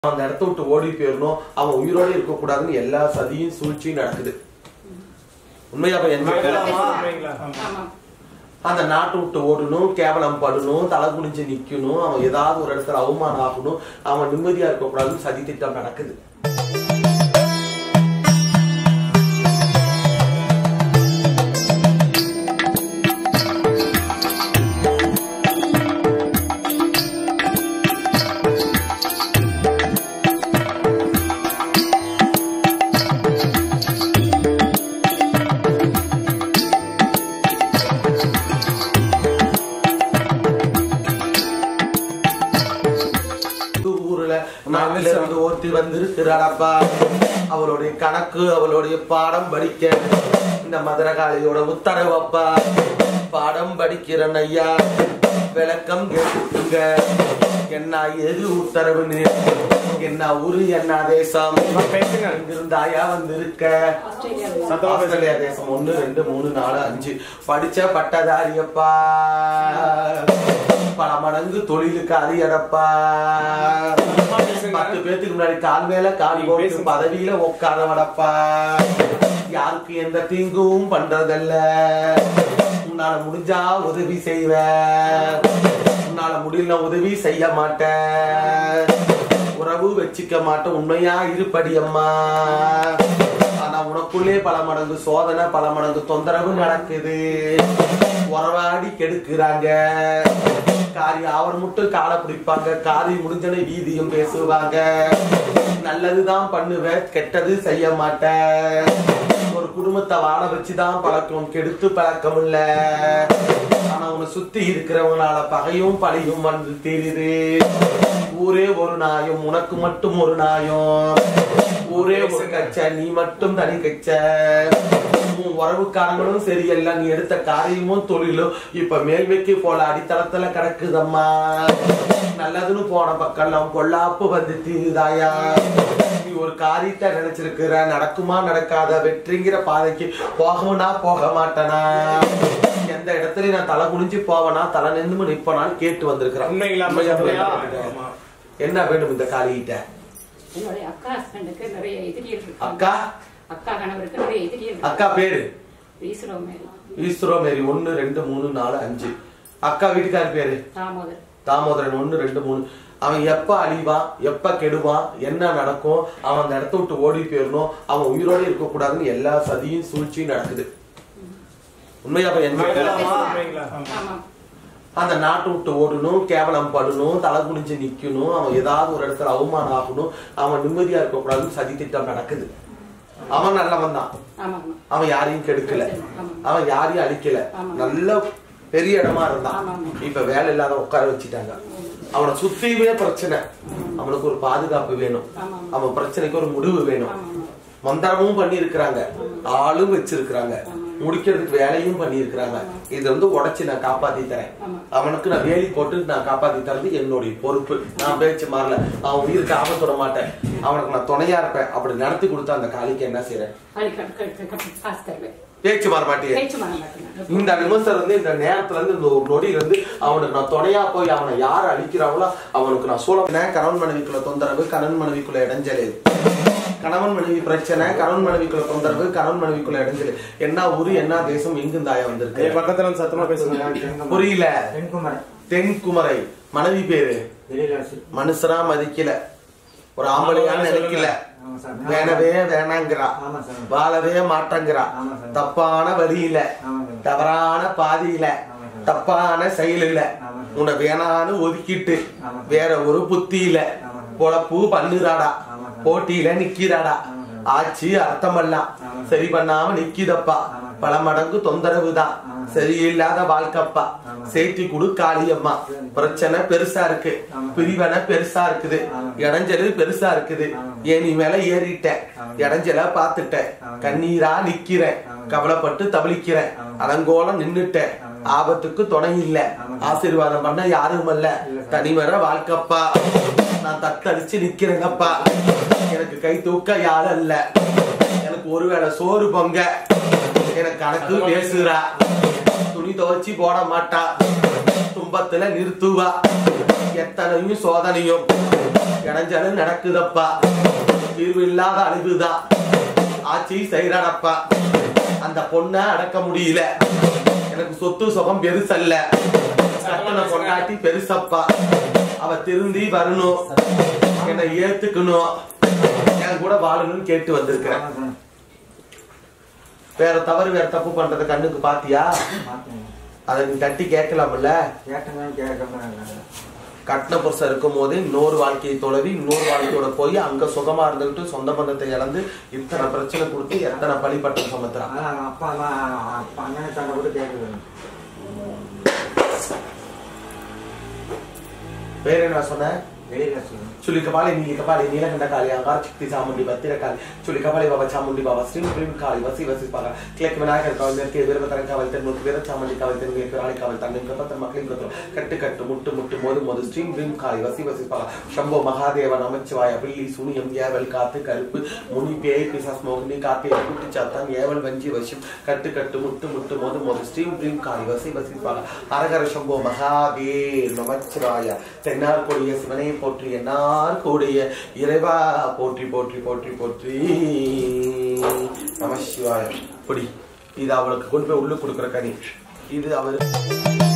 அந்த இடத்த விட்டு ஓடி போயிடணும் அவன் உயிரோட இருக்க கூடாதுன்னு எல்லா சதியும் சூழ்ச்சியும் நடக்குது உண்மையா பையன் ஆமா அந்த நாட்டை விட்டு ஓடணும் கேவலம் படணும் தலை குனிஞ்சு நிக்கணும் அவன் ஏதாவது ஒரு இடத்துல அவமானம் ஆகணும் அவன் நிம்மதியா இருக்க கூடாதுன்னு சதி திட்டம் நடக்குது இந்த ஊர்ல நாட்டுல இருந்து ஒருத்தி வந்திருக்கிறாளப்பா அவளுடைய கணக்கு அவளுடைய பாடம் படிக்க இந்த மதுரகாளியோட உத்தரவப்பா பாடம் படிக்கிறன் ஐயா விளக்கம் கேட்டுங்க என்ன எது உத்தரவுன்னு என்ன ஊரு என்ன தேசம் பேசுங்க இருந்தாயா வந்திருக்க ஆஸ்திரேலியா ஆஸ்திரேலியா தேசம் ஒண்ணு ரெண்டு மூணு நாலு அஞ்சு படிச்ச பட்டதாரியப்பா பல மடங்கு தொழிலுக்கு அரியடப்பா பத்து பேத்துக்கு முன்னாடி கால் மேல கால் போட்டு பதவியில உட்காரவடப்பா யாருக்கு எந்த தீங்கும் பண்றதல்ல உன்னால முடிஞ்சா உதவி செய்வ உன்னால முடியல உதவி செய்ய மாட்டேன் உறவு வச்சுக்க மாட்டேன் உண்மையா இருப்படி அம்மா ஆனா உனக்குள்ளே பல மடங்கு சோதனை பல மடங்கு தொந்தரவு நடக்குது உறவாடி கெடுக்குறாங்க காரி அவர் மட்டும் காலை பிடிப்பாங்க காரி முடிஞ்சன வீதியும் பேசுவாங்க நல்லதுதான் பண்ணுவேன் கெட்டது செய்ய மாட்டேன் ஒரு குடும்பத்தை வாழ வச்சுதான் பழக்கம் கெடுத்து பழக்கம் இல்ல ஆனா உன்னை சுத்தி இருக்கிறவங்களால பகையும் பழியும் வந்து தெரியுது ஊரே ஒரு நாயம் உனக்கு மட்டும் ஒரு நாயம் ஊரே ஒரு கச்ச நீ மட்டும் தனி கச்ச உன் உறவுக்காரங்களும் சரியில்லை நீ எடுத்த காரியமும் தொழிலும் இப்ப மேல்மைக்கு போல அடித்தளத்துல கிடக்குதம்மா நல்லதுன்னு போன பக்கம் பொல்லாப்பு வந்து தீருதாயா நீ ஒரு காரியத்தை நினைச்சிருக்கிற நடக்குமா நடக்காத வெற்றிங்கிற பாதைக்கு போகணும்னா போக மாட்டேனா எந்த இடத்துலயும் நான் தலை குனிஞ்சு போவனா தலை நின்று நிப்பனான்னு கேட்டு வந்திருக்கிறேன் உண்மைங்களா? உண்மையா உண்மையா? போயிட்டு ஆமா. என்ன வேண்டும் இந்த காளிகிட்ட என்னுடைய அக்கா ஹஸ்பண்டுக்கு நிறைய எதிரிகள் இருக்காங்க அக்கா அக்கா கணவருக்கு நிறைய எதிரிகள் அக்கா பேரு வீசுறோம் மேல ஈஸ்வரோ மேரி ஒன்னு ரெண்டு மூணு நாலு அஞ்சு அக்கா வீட்டுக்கார் பேரு தாமோதர் தாமோதரன் ஒன்னு ரெண்டு மூணு அவன் எப்ப அழிவான் எப்ப கெடுவான் என்ன நடக்கும் அவன் அந்த இடத்த விட்டு ஓடி போயிடணும் அவன் உயிரோட இருக்க கூடாதுன்னு எல்லா சதியும் சூழ்ச்சியும் நடக்குது உண்மையா பையன் உண்மைங்களா? ஆமா அந்த நாட்டை விட்டு ஓடணும் கேவலம் படணும் தலை குனிஞ்சு நிக்கணும் அவன் ஏதாவது ஒரு இடத்துல அவமானம் ஆகணும் அவன் நிம்மதியா இருக்க கூடாதுன்னு சதி திட்டம் நடக்குது அவன் நல்லவன் தான் ஆமா ஆமா அவன் யாரையும் கெடுக்கல ஆமா. அவன் யாரையும் அழிக்கல ஆமா. நல்ல பெரிய இடமா இருந்தான் ஆமா, ஆமா. இப்ப வேலை இல்லாத உட்கார வச்சுட்டாங்க அவனை சுத்தியுமே பிரச்சனை அவனுக்கு ஒரு பாதுகாப்பு வேணும் ஆமா, ஆமா. அவன் பிரச்சனைக்கு ஒரு முடிவு வேணும் ஆமா, ஆமா. மந்திரமும் பண்ணி இருக்கிறாங்க ஆளும் வச்சிருக்கிறாங்க முடிக்கிறதுக்கு வேலையும் பண்ணி இருக்கிறாங்க இதை வந்து உடைச்சு நான் காப்பாத்தி தரேன் ஆமா. அவனுக்கு நான் வேலி போட்டு நான் காப்பாத்தி தரது என்னுடைய பொறுப்பு நான் பேச்சு மாறல அவன் உயிருக்கு ஆபத்து விட மாட்டேன் அவனுக்கு நான் துணையா இருப்பேன் அப்படி நடத்தி கொடுத்தா அந்த காளிக்கு என்ன செய்யறேன் அடிக்கடி கட்டு கட்டு காசு தருவேன் பேச்சு மாற மாட்டேன் பேச்சு மாற மாட்டேன் இந்த நிமிஷம் இருந்து இந்த நேரத்துல இருந்து இந்த ஒரு நொடி இருந்து அவனுக்கு நான் துணையா போய் அவனை யார் அழிக்கிறாங்களோ அவனுக்கு நான் சூழ கணவன் மனைவிக்குள்ள தொந்தரவு கணவன் மனைவிக்குள்ள இடைஞ்சல் கணவன் மனைவி பிரச்சனை கணவன் மனைவிக்குள்ள தொந்தரவு கணவன் மனைவிக்குள்ள இடைஞ்சல் என்ன ஊரு என்ன தேசம் எங்கும் தாயா என் வந்திருக்கு பக்கத்துல வந்து சத்தமா பேசுங்க புரியல தென்குமரன் தென்குமரை மனைவி பேரு வெளியிலாசு மனுஷனா மதிக்கல ஒரு ஆம்பளையா நினைக்கல ஆமா சார் வேணவே வேணாங்கிறா ஆமா சார் வாழவே மாட்டேங்கிறா ஆமா சார். தப்பான வழியில ஆமா சார். தவறான பாதியில ஆமா சார். தப்பான செயலில ஆமா சார். உன்னை வேணான்னு ஒதுக்கிட்டு ஆமா சார். வேற ஒரு புத்தியில ஆமா சார். பொழப்பு பண்ணுறாடா ஆமா சார். போட்டியில நிக்கிறாடா ஆமா சார். ஆச்சு அர்த்தமெல்லாம் ஆமா சார். சரி பண்ணாம நிக்கிதப்பா ஆமா சார். பல மடங்கு தொந்தரவு தான் ஆமா சார். சரியில்லாத வாழ்க்கப்பா ஆமா சார். சேத்தி குடு காளியம்மா சரி. பிரச்சனை பெருசா இருக்கு ஆமா சார். பிரிவனை பெருசா இருக்குது ஆமா சார். இடைஞ்சலு பெருசா இருக்குது ஆமா சார். ஏனி மேல ஏறிட்டேன் ஆமா சார். இடைஞ்சல பாத்துட்டேன் ஆமா சார். கண்ணீரா நிக்கிறேன் ஆமா சார். கவலைப்பட்டு தவிளிக்கிறேன் ஆமா சார். அலங்கோலம் நின்னுட்டேன் ஆமா சார். ஆபத்துக்கு துணை இல்ல ஆமா சார். ஆசீர்வாதம் பண்ண யாரும் இல்ல இல்ல சார். தனிமர வாழ்க்கப்பா நான் தத்தளிச்சு நிக்கிறேங்கப்பா எனக்கு கை தூக்க யாரும் இல்ல எனக்கு ஒருவேளை சோறு பொங்க எனக்கு கணக்கு பேசுறா துணி துவைச்சு போட மாட்டா துன்பத்துல நிறுத்துவா எத்தனையும் சோதனையும் இடைஞ்சலும் நடக்குதப்பா தீர்வு இல்லாத அழிவுதான் ஆட்சி செய்யறடப்பா அந்த பொண்ணை அடக்க முடியல எனக்கு சொத்து சுகம் பெருசல்ல கட்டண கொண்டாட்டி பெருசப்பா அவ திருந்தி வரணும் என்னை ஏத்துக்கணும் என் கூட வாழணும்னு கேட்டு வந்திருக்கிறேன் வேற தவறு வேற தப்பு பண்றத கண்ணுக்கு பாத்தியா அதை நீ தட்டி கேட்கலாம்ல கட்டின புருஷன் இருக்கும் போது இன்னொரு வாழ்க்கையை தொலைவி இன்னொரு வாழ்க்கையோட போய் அங்க சுகமா இருந்துகிட்டு சொந்த பந்தத்தை இழந்து இத்தனை பிரச்சனை கொடுத்து எத்தனை பழிப்பட்டம் சுமத்துறான் அப்பா அம்மா அப்பா அண்ணனை தண்டை கூட கேட்குது வேற என்ன சொன்ன வெளியில சொல்லுங்க चुली कपाली नीली कपाली नीलकंठ काली अंगार चिक्ति चामुंडी बत्तीर काली चुली कपाली बाबा चामुंडी बाबा श्री प्रेम काली वसी वसी पागा क्लिक विनायकर कावल मेरे वीर बतरन कावल तेन मुख वीर चामुंडी कावल तेन वीर रानी कावल तन्निम कपत्र मक्लिम कत्र कट्ट कट्ट मुट्ट मुट्ट मोद मोद स्ट्रीम प्रेम काली वसी वसी पागा शंभो महादेव நமச்சிவாய பில்லி சுனியம் ஏவல் காத்து கருப்பு முனி பேய் பிசாஸ் மோகினி காத்து குட்டி சாத்தான் ஏவல் வஞ்சி வசியம் கட்டு கட்டு முட்டு முட்டு மோது மோது ஸ்ட்ரீம் ப்ரீம் காளி வசி வசி பாக அரகர சம்போ மகாதே நமச்சிவாய தென்னார் கொடிய சிவனை போற்றி என்னார் கூடிய இறைவா போற்றி போற்றி போற்றி போற்றி நமசிவாய பொடி இது அவளுக்கு கொண்டு போய் உள்ள கொடுக்குற கனி இது அவர்